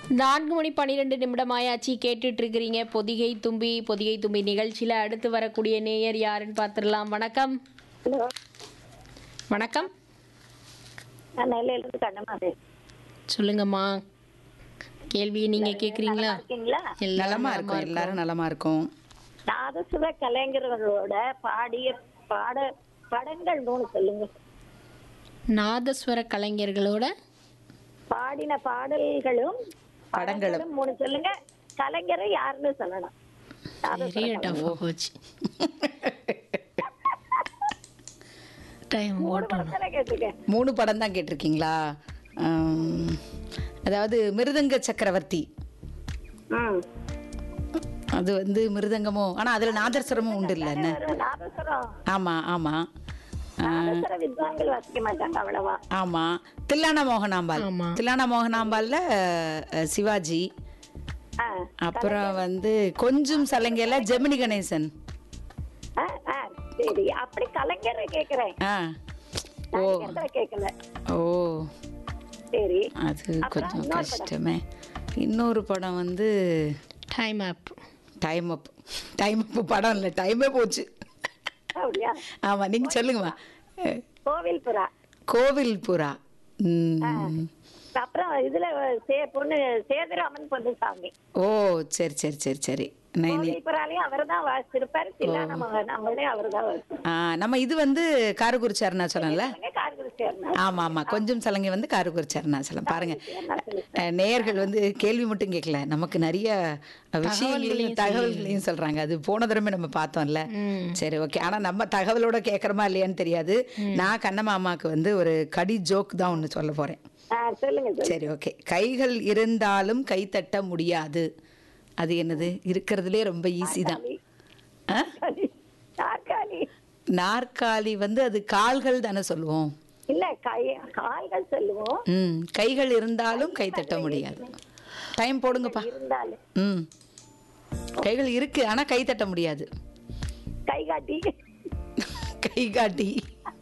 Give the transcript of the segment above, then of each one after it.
நான்கு மணி பன்னிரெண்டு நிமிடமாயாச்சு கேட்டுட்டு இருக்கிறீங்க பொதிகை தும்பி பொதிகை தும்பி நிகழ்ச்சியில் அடுத்து வரக்கூடிய நேயர் யாருன்னு பார்த்துடலாம் வணக்கம் ஹலோ வணக்கம் நான் நெல்லையிலிருந்து கண்ணம்மா பேசுறேன். சொல்லுங்கம்மா கேள்வியை நீங்க கேக்குறீங்களா நலமா இருக்கீங்களா எல்லாரும் நலமா இருக்கும் எல்லாரும் நலமா இருக்கும் நாதசுர கலைஞர்களோட பாடிய பாட படங்கள் மூணு சொல்லுங்க நாதஸ்வர கலைஞர்களோட பாடின பாடல்களும் படங்களும். படங்களும் மூணு சொல்லுங்க கலைஞரை யாருன்னு சொல்லணும் நாதசுர பெரிய டஃபாக போச்சு டைம் மூணு ஓட்டணும் படத்துல கேட்டிருக்கேன் மூணு படம் தான் கேட்டிருக்கீங்களா ஆம், அதாவது மிருதங்க சக்கரவர்த்தி ம் அது வந்து மிருதங்கமோ ஆனா அதுல நாதஸ்வரமும் உண்டு இல்ல என்ன ஒரு நாதசுரம் ஆமா ஆமா நாதசுர வித்வான்கள் வாசிக்க மாட்டாங்க அவ்வளவா ஆமா தில்லானா மோகனாம்பாள் ஆமா. தில்லானா மோகனாம்பால்ல அஹ், சிவாஜி ஆ, அப்புறம் வந்து கொஞ்சம் சலங்கையில ஜெமினி கணேசன் ஆ, ஆ, சரி அப்படி கலைஞரை கேக்குறேன் ஆ ஓ கலைஞரை கேட்கல ஓ சரி அது அப்புறம் கொஞ்சம் இன்னொரு படம். கஷ்டமே இன்னொரு படம் வந்து time of time up time up படம் இல்லை டைமே போச்சு அப்படியா ஆமா நீங்க சொல்லுங்கம்மா அஹ், கோவில் புறா கோவில் புறா ம். அப்புறம் இதுல சே- பொண்ணு சேதுராமன் பொன்னுசாமி ஓ சரி சரி சரி சரி நான் இனி- கோவில் புறாலையும் அவர் தான் வாசிச்சிருப்பாரு தில்லான நம்மளே அவர் தான் ஆ, நம்ம இது வந்து காரக்குறிச்சி அருணாச்சலம்ல கார்குரு சேர்ந்தார் ஆமா ஆமா கொஞ்சம் சலங்கை வந்து காரக்குறிச்சி அருணாச்சலம் பாருங்க அஹ், நேயர்கள் வந்து கேள்வி மட்டும் கேட்கல நமக்கு நிறைய விஷயங்களையும் தகவல்களையும் சொல்றாங்க அது போன தடவை நம்ம பார்த்தோம்ல சரி ஓகே ஆனா நம்ம தகவலோட கேட்கறோமா இல்லையான்னு தெரியாது நான் கண்ணமாமாக்கு வந்து ஒரு கடி ஜோக் தான் ஒன்று சொல்ல போறேன் சொல்லுங்க சொல்லுங்க. சரி ஓகே கைகள் இருந்தாலும் கை தட்ட முடியாது அது என்னது இருக்கிறதுலே ரொம்ப ஈஸி தான் ஆ? நாற்காலி நாற்காலி வந்து அது கால்கள் தானே சொல்லுவோம் இல்ல கை கால்கள் சொல்லுவோம் ம் கைகள் இருந்தாலும் கை தட்ட முடியாது டைம் போடுங்கப்பா இருந்தாலும் ம் கைகள் இருக்கு ஆனா கை தட்ட முடியாது கை காட்டி கை காட்டி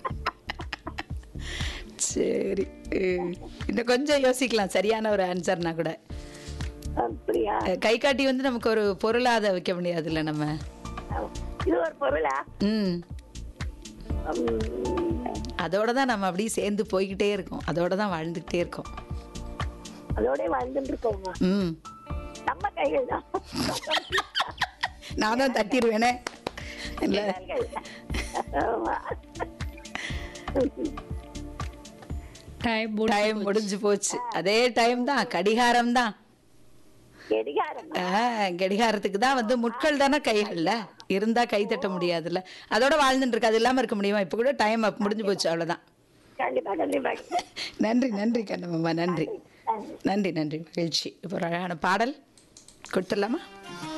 சரி அஹ், இன்னும் கொஞ்சம் யோசிக்கலாம் சரியான ஒரு ஆன்சர்னா கூட அப்படியா அஹ், கை காட்டி வந்து நமக்கு ஒரு பொருளாத வைக்க முடியாதுல்ல நம்ம இது ஒரு பொருளா ம் உம், அதோட தான் நம்ம அப்படியே சேர்ந்து போய்கிட்டே இருக்கோம் அதோட தான் வாழ்ந்துக்கிட்டே இருக்கோம் அதோட வாழ்ந்துட்டு இருக்கோமா ம் நம்ம கைகள் தான் நான் தான் தட்டிடுவேனே இல்லை கைகள். ஆமா. டைம் டைம் முடிஞ்சு போச்சு அதே டைம் தான் கடிகாரம் தான் கடிகாரம் கடிகாரத்துக்கு தான் வந்து முட்கள் தானே கைகள்ல இருந்தா கை தட்ட முடியாதுல்ல அதோட வாழ்ந்துட்டு இருக்கு அது இல்லாம இருக்க முடியுமா இப்ப கூட டைம் அப் முடிஞ்சு போச்சு அவ்வளவுதான் கண்டிப்பா கண்டிப்பா நன்றி நன்றி கண்ணம்மா நன்றி நன்றி நன்றி மகிழ்ச்சி இப்போ ஒரு அழகான பாடல் கொடுத்துடலாமா